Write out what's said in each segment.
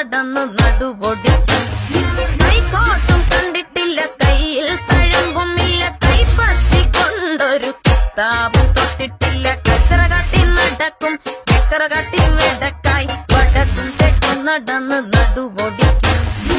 നടന്നു നടുവൊടിക്കും കൈക്കോട്ടും കണ്ടിട്ടില്ല കയ്യിൽ തഴമ്പുമില്ല കൈപ്പത്തി കൊണ്ടൊരു കിതാബും തൊട്ടിട്ടില്ല കച്ചറ കാട്ടി നടക്കും ചക്കറ കാട്ടി വെടക്കായി വടക്കും തെക്കും നടന്ന് നടുവൊടിക്കും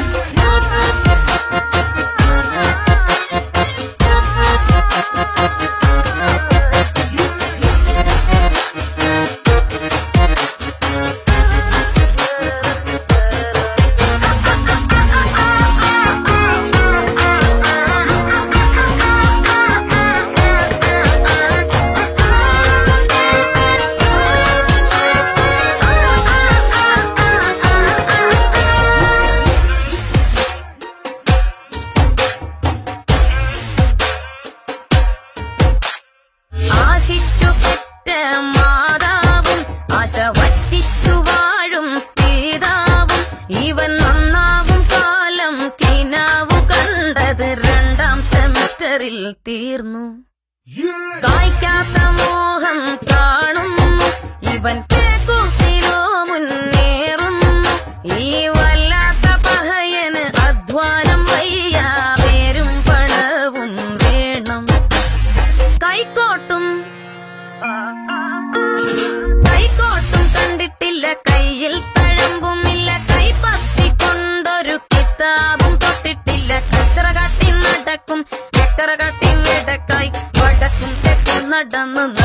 ആശിച്ചു പെറ്റ മാതാവും ആശ വറ്റിച്ചു വാഴും പിതാവും ഇവൻ നന്നാവും കാലം കിനാവു കണ്ടത് രണ്ടാം സെമസ്റ്ററിൽ തീർന്നു കായ്ക്കാത്ത മോഹം കാണുന്നു ഇവൻ കിഴക്കൂത്തിലോ മുന്നേറുന്നു ഈ വല്ലാത്ത പഹയന് അധ്വാനം വയ്യ പേരും പണവും വേണം കൈക്കോട്ടും കൈക്കോട്ടും കണ്ടിട്ടില്ല കയ്യിൽ തഴമ്പുമില്ല കൈപ്പത്തി കൊണ്ടൊരു കിതാബും തൊട്ടിട്ടില്ല കച്ചറ കാട്ടി നടക്കും ചക്കറ കാട്ടി വെടക്കായി വടക്കും തെക്കും നടന്നു